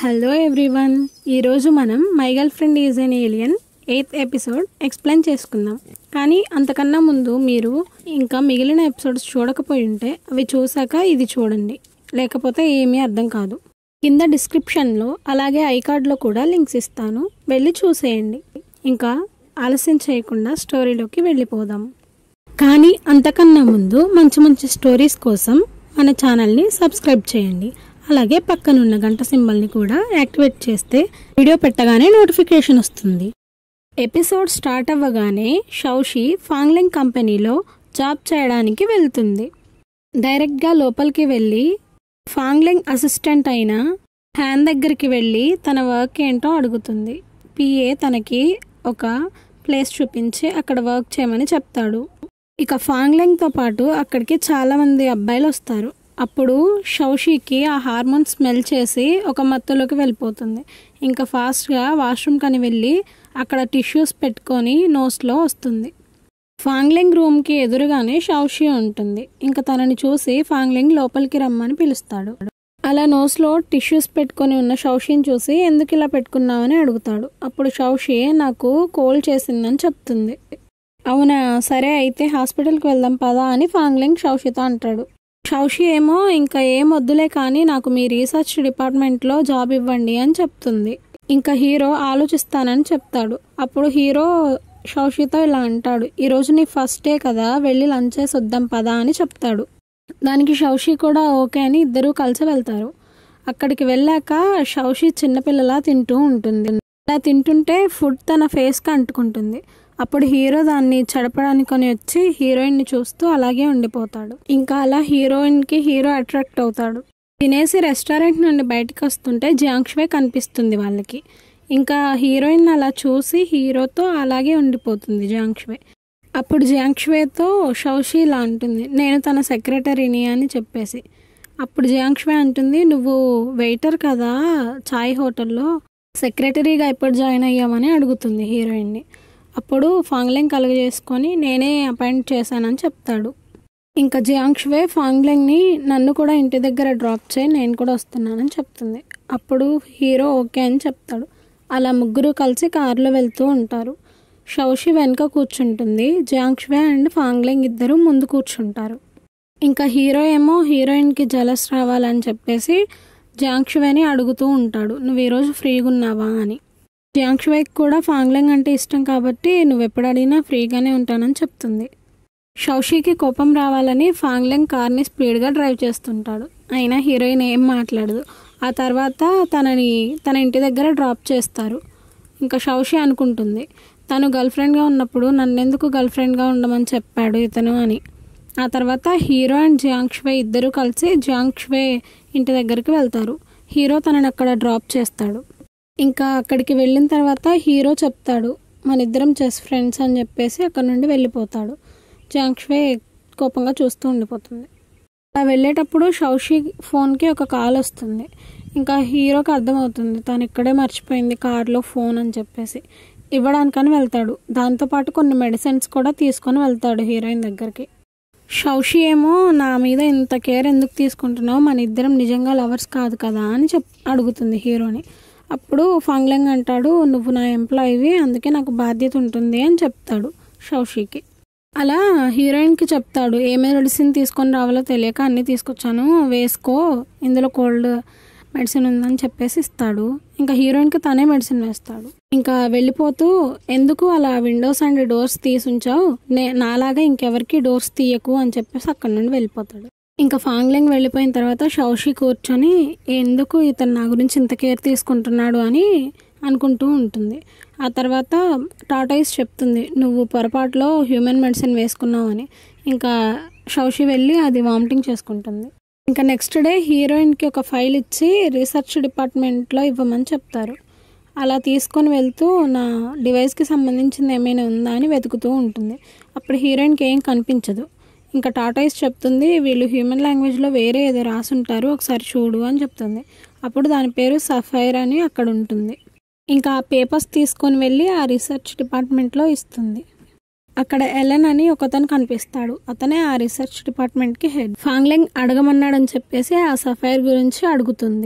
hello everyone ఈరోజు మనం my girlfriend is an alien eighth episode explain చేసుకుందాం కానీ అంతకన్నా ముందు మీరు ఇంకా మిగిలిన ఎపిసోడ్స్ చూడకపోయి ఉంటే అవి చూసాక ఇది చూడండి లేకపోతే ఏమీ అర్థం కాదు కింద డిస్క్రిప్షన్లో అలాగే ఐకార్డ్లో కూడా లింక్స్ ఇస్తాను వెళ్ళి చూసేయండి ఇంకా ఆలస్యం చేయకుండా స్టోరీలోకి వెళ్ళిపోదాం కానీ అంతకన్నా ముందు మంచి మంచి స్టోరీస్ కోసం మన ఛానల్ని సబ్స్క్రైబ్ చేయండి అలాగే పక్కనున్న గంట సింబల్ని కూడా యాక్టివేట్ చేస్తే వీడియో పెట్టగానే నోటిఫికేషన్ వస్తుంది ఎపిసోడ్ స్టార్ట్ అవ్వగానే షౌషి ఫాంగ్లింగ్ కంపెనీలో జాబ్ చేయడానికి వెళ్తుంది డైరెక్ట్గా లోపలికి వెళ్ళి ఫాంగ్లింగ్ అసిస్టెంట్ అయిన హ్యాన్ దగ్గరికి వెళ్ళి తన వర్క్ ఏంటో అడుగుతుంది పిఏ తనకి ఒక ప్లేస్ చూపించి అక్కడ వర్క్ చేయమని చెప్తాడు ఇక ఫాంగ్లింగ్తో పాటు అక్కడికి చాలా మంది అబ్బాయిలు వస్తారు అప్పుడు షౌషికి ఆ హార్మోన్ స్మెల్ చేసి ఒక మత్తులోకి వెళ్ళిపోతుంది ఇంకా ఫాస్ట్గా వాష్రూమ్ కని వెళ్ళి అక్కడ టిష్యూస్ పెట్టుకొని నోస్లో వస్తుంది ఫాంగ్లింగ్ రూమ్కి ఎదురుగానే షౌషి ఉంటుంది ఇంకా తనని చూసి ఫాంగ్లింగ్ లోపలికి రమ్మని పిలుస్తాడు అలా నోస్లో టిష్యూస్ పెట్టుకొని ఉన్న షౌషిని చూసి ఎందుకు ఇలా పెట్టుకున్నావని అడుగుతాడు అప్పుడు షౌషి నాకు కోల్డ్ చేసిందని చెప్తుంది అవునా సరే అయితే హాస్పిటల్కి వెళ్దాం పదా అని ఫాంగ్లింగ్ షౌషితో అంటాడు షౌషి ఏమో ఇంకా ఏం వద్దులే కానీ నాకు మీ రీసెర్చ్ డిపార్ట్మెంట్లో జాబ్ ఇవ్వండి అని చెప్తుంది ఇంకా హీరో ఆలోచిస్తానని చెప్తాడు అప్పుడు హీరో షౌషితో ఇలా అంటాడు ఈరోజు నీ ఫస్ట్ డే కదా వెళ్ళి లంచ్ చేసి వద్దాం పదా అని చెప్తాడు దానికి షౌషి కూడా ఓకే అని ఇద్దరూ కలిసి వెళ్తారు అక్కడికి వెళ్ళాక షౌషి చిన్నపిల్లలా తింటూ ఉంటుంది అలా తింటుంటే ఫుడ్ తన ఫేస్కి అంటుకుంటుంది అప్పుడు హీరో దాన్ని చెడపడానికొని వచ్చి హీరోయిన్ని చూస్తూ అలాగే ఉండిపోతాడు ఇంకా అలా హీరోయిన్కి హీరో అట్రాక్ట్ అవుతాడు తినేసి రెస్టారెంట్ నుండి బయటకు వస్తుంటే జాంక్షవే కనిపిస్తుంది వాళ్ళకి ఇంకా హీరోయిన్ అలా చూసి హీరోతో అలాగే ఉండిపోతుంది జాంక్షవే అప్పుడు జాంక్షవేతో షౌషి ఇలా అంటుంది నేను తన సెక్రటరీని అని చెప్పేసి అప్పుడు జాంక్షవే అంటుంది నువ్వు వెయిటర్ కదా చాయ్ హోటల్లో సెక్రటరీగా ఎప్పుడు జాయిన్ అయ్యామని అడుగుతుంది హీరోయిన్ని అప్పుడు ఫాంగ్లింగ్ కలుగజేసుకొని నేనే అపాయింట్ చేశానని చెప్తాడు ఇంకా జియాంక్షవే ఫాంగ్లింగ్ని నన్ను కూడా ఇంటి దగ్గర డ్రాప్ చేయి నేను కూడా వస్తున్నానని చెప్తుంది అప్పుడు హీరో ఓకే అని చెప్తాడు అలా ముగ్గురు కలిసి కారులో వెళ్తూ ఉంటారు షౌషి వెనుక కూర్చుంటుంది జియాంక్షవే అండ్ ఫాంగ్లింగ్ ఇద్దరు ముందు కూర్చుంటారు ఇంకా హీరో ఏమో హీరోయిన్కి జలస్ రావాలని చెప్పేసి జాంక్షవేని అడుగుతూ ఉంటాడు నువ్వు ఈరోజు ఫ్రీగా ఉన్నావా అని జాంక్షవేకి కూడా ఫాంగ్లింగ్ అంటే ఇష్టం కాబట్టి నువ్వు ఎప్పుడు అడిగినా ఫ్రీగానే ఉంటానని చెప్తుంది షౌషికి కోపం రావాలని ఫాంగ్లింగ్ కార్ని స్పీడ్గా డ్రైవ్ చేస్తుంటాడు అయినా హీరోయిన్ ఏం మాట్లాడదు ఆ తర్వాత తనని తన ఇంటి దగ్గర డ్రాప్ చేస్తారు ఇంకా షౌషి అనుకుంటుంది తను గర్ల్ ఫ్రెండ్గా ఉన్నప్పుడు నన్నెందుకు గర్ల్ ఫ్రెండ్గా ఉండమని చెప్పాడు ఇతను అని ఆ తర్వాత హీరో అండ్ జియాంక్షవే ఇద్దరు కలిసి జియాంక్షవే ఇంటి దగ్గరికి వెళ్తారు హీరో తనని అక్కడ డ్రాప్ చేస్తాడు ఇంకా అక్కడికి వెళ్ళిన తర్వాత హీరో చెప్తాడు మన ఇద్దరం చెస్ ఫ్రెండ్స్ అని చెప్పేసి అక్కడ నుండి వెళ్ళిపోతాడు జాంక్షవే కోపంగా చూస్తూ ఉండిపోతుంది అలా వెళ్ళేటప్పుడు షౌషి ఫోన్కి ఒక కాల్ వస్తుంది ఇంకా హీరోకి అర్థమవుతుంది తను ఇక్కడే మర్చిపోయింది కార్లో ఫోన్ అని చెప్పేసి ఇవ్వడానికని వెళ్తాడు దాంతోపాటు కొన్ని మెడిసిన్స్ కూడా తీసుకొని వెళ్తాడు హీరోయిన్ దగ్గరికి షౌషి ఏమో నా మీద ఇంత కేర్ ఎందుకు తీసుకుంటున్నావు మన ఇద్దరం నిజంగా లవర్స్ కాదు కదా అని చెప్ అడుగుతుంది హీరోని అప్పుడు ఫంగ్లింగ్ అంటాడు నువ్వు నా ఎంప్లాయీవి అందుకే నాకు బాధ్యత ఉంటుంది అని చెప్తాడు షౌషికి అలా హీరోయిన్కి చెప్తాడు ఏ మెడిసిన్ తీసుకొని రావాలో తెలియక అన్నీ తీసుకొచ్చాను వేసుకో ఇందులో కోల్డ్ మెడిసిన్ ఉందని చెప్పేసి ఇస్తాడు ఇంకా హీరోయిన్కి తనే మెడిసిన్ వేస్తాడు ఇంకా వెళ్ళిపోతూ ఎందుకు అలా విండోస్ అండ్ డోర్స్ తీసుంచావు నే నాలాగా ఇంకెవరికి డోర్స్ తీయకు అని చెప్పేసి అక్కడ నుండి వెళ్ళిపోతాడు ఇంకా ఫాంగ్లింగ్ వెళ్ళిపోయిన తర్వాత షౌషి కూర్చొని ఎందుకు ఇతను నా గురించి ఇంత కేర్ తీసుకుంటున్నాడు అని అనుకుంటూ ఉంటుంది ఆ తర్వాత టాటాయిస్ చెప్తుంది నువ్వు పొరపాటులో హ్యూమన్ మెడిసిన్ వేసుకున్నావు అని ఇంకా షౌషి వెళ్ళి అది వామిటింగ్ చేసుకుంటుంది ఇంకా నెక్స్ట్ డే హీరోయిన్కి ఒక ఫైల్ ఇచ్చి రీసెర్చ్ డిపార్ట్మెంట్లో ఇవ్వమని చెప్తారు అలా తీసుకొని వెళ్తూ నా డివైస్కి సంబంధించింది ఏమైనా ఉందా అని వెతుకుతూ ఉంటుంది అప్పుడు హీరోయిన్కి ఏం కనిపించదు ఇంకా టాటాయిస్ చెప్తుంది వీళ్ళు హ్యూమన్ లాంగ్వేజ్లో వేరే ఏదో రాసుంటారు ఒకసారి చూడు అని చెప్తుంది అప్పుడు దాని పేరు సఫైర్ అని అక్కడ ఉంటుంది ఇంకా ఆ పేపర్స్ తీసుకొని వెళ్ళి ఆ రీసెర్చ్ డిపార్ట్మెంట్లో ఇస్తుంది అక్కడ ఎలెన్ అని ఒకతను కనిపిస్తాడు అతనే ఆ రీసెర్చ్ డిపార్ట్మెంట్కి హెడ్ ఫాంగ్లింగ్ అడగమన్నాడని చెప్పేసి ఆ సఫైర్ గురించి అడుగుతుంది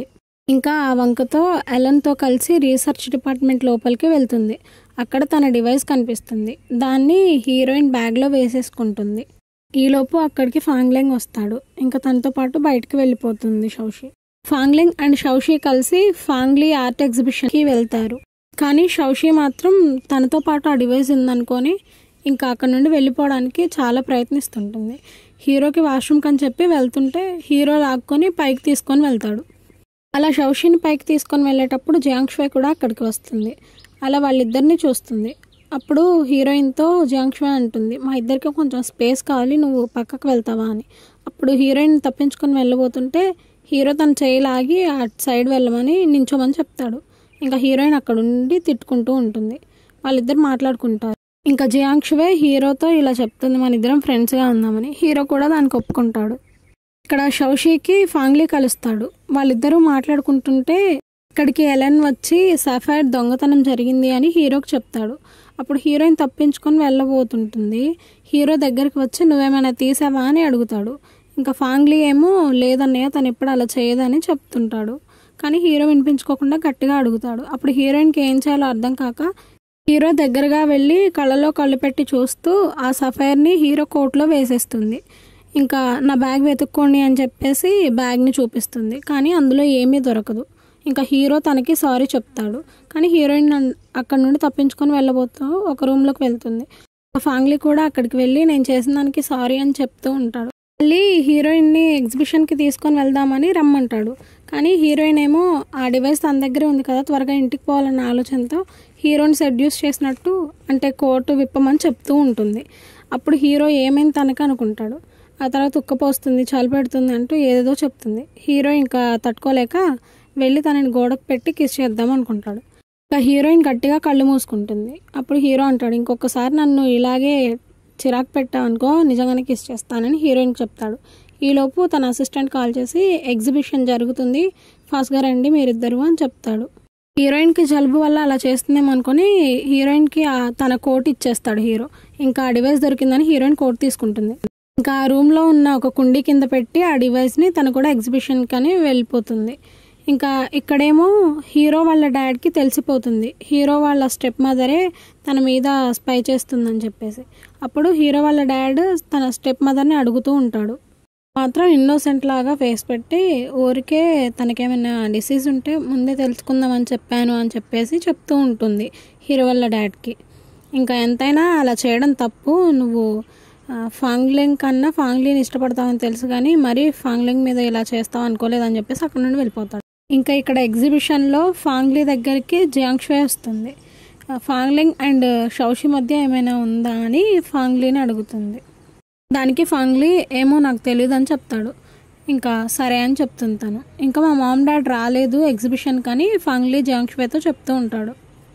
ఇంకా ఆ వంకతో ఎలన్తో కలిసి రీసెర్చ్ డిపార్ట్మెంట్ లోపలికి వెళ్తుంది అక్కడ తన డివైస్ కనిపిస్తుంది దాన్ని హీరోయిన్ బ్యాగ్లో వేసేసుకుంటుంది ఈలోపు అక్కడికి ఫాంగ్లెంగ్ వస్తాడు ఇంకా తనతో పాటు బయటికి వెళ్ళిపోతుంది షౌషి ఫాంగ్లింగ్ అండ్ షౌషి కలిసి ఫాంగ్లీ ఆర్ట్ ఎగ్జిబిషన్కి వెళ్తారు కానీ షౌషి మాత్రం తనతో పాటు ఆ డివైస్ ఉందనుకొని ఇంకా అక్కడ నుండి వెళ్ళిపోవడానికి చాలా ప్రయత్నిస్తుంటుంది హీరోకి వాష్రూమ్కి అని చెప్పి వెళ్తుంటే హీరో లాక్కొని పైకి తీసుకొని వెళ్తాడు అలా షౌషిని పైకి తీసుకొని వెళ్ళేటప్పుడు జియాంగ్షువై కూడా అక్కడికి వస్తుంది అలా వాళ్ళిద్దరిని చూస్తుంది అప్పుడు హీరోయిన్తో జియాంగ్షువై అంటుంది మా ఇద్దరికి కొంచెం స్పేస్ కావాలి నువ్వు పక్కకు వెళ్తావా అని అప్పుడు హీరోయిన్ తప్పించుకొని వెళ్ళబోతుంటే హీరో తన చేయి లాగి అటు సైడ్ వెళ్ళమని నించోమని చెప్తాడు ఇంకా హీరోయిన్ అక్కడ ఉండి తిట్టుకుంటూ ఉంటుంది వాళ్ళిద్దరు మాట్లాడుకుంటారు ఇంకా జియాంక్షువే హీరోతో ఇలా చెప్తుంది మన ఇద్దరం ఫ్రెండ్స్గా ఉందామని హీరో కూడా దానికి ఒప్పుకుంటాడు ఇక్కడ షౌషికి ఫాంగ్లీ కలుస్తాడు వాళ్ళిద్దరూ మాట్లాడుకుంటుంటే ఇక్కడికి ఎలెన్ వచ్చి సఫైర్ దొంగతనం జరిగింది అని హీరోకి చెప్తాడు అప్పుడు హీరోయిన్ తప్పించుకొని వెళ్ళబోతుంటుంది హీరో దగ్గరికి వచ్చి నువ్వేమైనా తీసావా అని అడుగుతాడు ఇంకా ఫాంగ్లీ ఏమో లేదన్నయ్య తను ఎప్పుడు అలా చేయదని చెప్తుంటాడు కానీ హీరో వినిపించుకోకుండా గట్టిగా అడుగుతాడు అప్పుడు హీరోయిన్కి ఏం చేయాలో అర్థం కాక హీరో దగ్గరగా వెళ్ళి కళ్ళలో కళ్ళు పెట్టి చూస్తూ ఆ సఫైర్ని హీరో కోట్లో వేసేస్తుంది ఇంకా నా బ్యాగ్ వెతుక్కోండి అని చెప్పేసి బ్యాగ్ని చూపిస్తుంది కానీ అందులో ఏమీ దొరకదు ఇంకా హీరో తనకి సారీ చెప్తాడు కానీ హీరోయిన్ అన్- అక్కడ నుండి తప్పించుకొని వెళ్ళబోతూ ఒక రూమ్లోకి వెళ్తుంది ఫాంగ్లీ కూడా అక్కడికి వెళ్ళి నేను చేసిన దానికి సారీ అని చెప్తూ ఉంటాడు మళ్ళీ హీరోయిన్ని ఎగ్జిబిషన్కి తీసుకొని వెళ్దామని రమ్మంటాడు కానీ హీరోయిన్ ఏమో ఆ డివైస్ తన దగ్గరే ఉంది కదా త్వరగా ఇంటికి పోవాలన్న ఆలోచనతో హీరోని సెడ్యూస్ చేసినట్టు అంటే కోర్టు విప్పమని చెప్తూ ఉంటుంది అప్పుడు హీరో ఏమైంది తనకి అనుకుంటాడు ఆ తర్వాత ఉక్కపోస్తుంది చలి పెడుతుంది అంటూ ఏదేదో చెప్తుంది హీరో ఇంకా తట్టుకోలేక వెళ్ళి తనని గోడకు పెట్టి కిస్ చేద్దాం అనుకుంటాడు ఇంకా హీరోయిన్ గట్టిగా కళ్ళు మూసుకుంటుంది అప్పుడు హీరో అంటాడు ఇంకొకసారి నన్ను ఇలాగే చిరాకు పెట్టావు అనుకో నిజంగానే కిస్ చేస్తానని హీరోయిన్కి చెప్తాడు ఈలోపు తన అసిస్టెంట్ కాల్ చేసి ఎగ్జిబిషన్ జరుగుతుంది ఫాస్ట్గా రండి మీరిద్దరు అని చెప్తాడు హీరోయిన్కి జలుబు వల్ల అలా చేస్తుందేమో అనుకొని హీరోయిన్కి ఆ తన కోట్ ఇచ్చేస్తాడు హీరో ఇంకా ఆ డివైస్ దొరికిందని హీరోయిన్ కోట్ తీసుకుంటుంది ఇంకా ఆ రూమ్లో ఉన్న ఒక కుండీ కింద పెట్టి ఆ డివైస్ని తను కూడా ఎగ్జిబిషన్కి అని వెళ్ళిపోతుంది ఇంకా ఇక్కడేమో హీరో వాళ్ళ డాడ్కి తెలిసిపోతుంది హీరో వాళ్ళ స్టెప్ మదరే తన మీద స్పై చేస్తుందని చెప్పేసి అప్పుడు హీరో వాళ్ళ డాడ్ తన స్టెప్ మదర్ని అడుగుతూ ఉంటాడు మాత్రం ఇన్నోసెంట్ లాగా ఫేస్ పెట్టి ఊరికే తనకేమైనా డిసీజ్ ఉంటే ముందే తెలుసుకుందామని చెప్పాను అని చెప్పేసి చెప్తూ ఉంటుంది హీరో వాళ్ళ డాడ్కి ఇంకా ఎంతైనా అలా చేయడం తప్పు నువ్వు ఆ, ఫాంగ్లింగ్ కన్నా ఫాంగ్లీని ఇష్టపడతావని తెలుసు కానీ మరీ ఫాంగ్లింగ్ మీద ఇలా చేస్తావు అనుకోలేదని చెప్పేసి అక్కడ నుండి వెళ్ళిపోతాడు ఇంకా ఇక్కడ ఎగ్జిబిషన్లో ఫాంగ్లీ దగ్గరికి జియాంగ్షువే వస్తుంది ఆ, ఫాంగ్లింగ్ అండ్ షౌషి మధ్య ఏమైనా ఉందా అని ఫాంగ్లీని అడుగుతుంది దానికి ఫాంగ్లీ ఏమో నాకు తెలియదు అని చెప్తాడు ఇంకా సరే అని చెప్తుంది తను ఇంకా మా మామ్ డాడ్ రాలేదు ఎగ్జిబిషన్ కానీ ఫాంగ్లీ జియాంగ్షువేతో చెప్తూ ఉంటాడు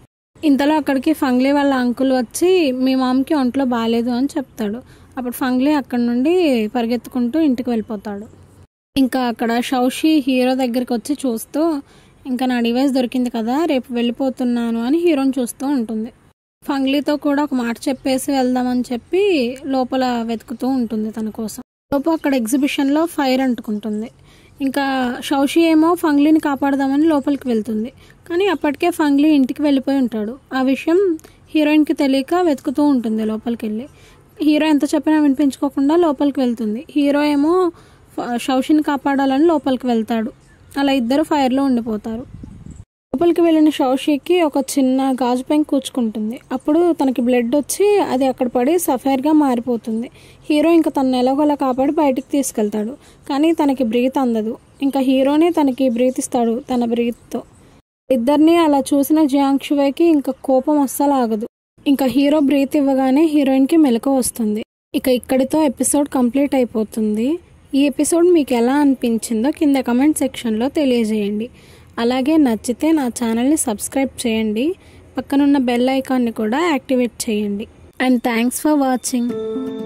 ఇంతలో అక్కడికి ఫంగ్లీ వాళ్ళ అంకుల్ వచ్చి మీ మామ్కి ఒంట్లో బాగాలేదు అని చెప్తాడు అప్పుడు ఫంగ్లీ అక్కడ నుండి పరిగెత్తుకుంటూ ఇంటికి వెళ్ళిపోతాడు ఇంకా అక్కడ షౌషి హీరో దగ్గరికి వచ్చి చూస్తూ ఇంకా నా డివైస్ దొరికింది కదా రేపు వెళ్ళిపోతున్నాను అని హీరోని చూస్తూ ఉంటుంది ఫంగ్లీతో కూడా ఒక మాట చెప్పేసి వెళ్దామని చెప్పి లోపల వెతుకుతూ ఉంటుంది తన కోసం లోపు అక్కడ ఎగ్జిబిషన్లో ఫైర్ అంటుకుంటుంది ఇంకా షౌషి ఏమో ఫంగ్లీని కాపాడదామని లోపలికి వెళ్తుంది కానీ అప్పటికే ఫంగ్లీ ఇంటికి వెళ్ళిపోయి ఉంటాడు ఆ విషయం హీరోయిన్కి తెలియక వెతుకుతూ ఉంటుంది లోపలికి వెళ్ళి హీరో ఎంత చెప్పినా వినిపించుకోకుండా లోపలికి వెళ్తుంది హీరో ఏమో ఫ- షౌషిని కాపాడాలని లోపలికి వెళ్తాడు అలా ఇద్దరు ఫైర్లో ఉండిపోతారు లోపలికి వెళ్ళిన షౌషికి ఒక చిన్న గాజు పెంక్ కూర్చుకుంటుంది అప్పుడు తనకి బ్లడ్ వచ్చి అది అక్కడ పడి సఫైర్గా మారిపోతుంది హీరో ఇంకా తన ఎలాగోలా కాపాడి బయటికి తీసుకెళ్తాడు కానీ తనకి బ్రీత్ అందదు ఇంకా హీరోనే తనకి బ్రీత్ ఇస్తాడు తన బ్రీత్తో ఇద్దరిని అలా చూసిన జియాంక్షువేకి ఇంకా కోపం అస్సలు ఆగదు ఇంకా హీరో బ్రీత్ ఇవ్వగానే హీరోయిన్కి మెలకు వస్తుంది ఇక ఇక్కడితో ఎపిసోడ్ కంప్లీట్ అయిపోతుంది ఈ ఎపిసోడ్ మీకు ఎలా అనిపించిందో కింద కమెంట్ సెక్షన్లో తెలియజేయండి అలాగే నచ్చితే నా ఛానల్ని సబ్స్క్రైబ్ చేయండి పక్కనున్న బెల్ ఐకాన్ని కూడా యాక్టివేట్ చేయండి అండ్ థ్యాంక్స్ ఫర్ వాచింగ్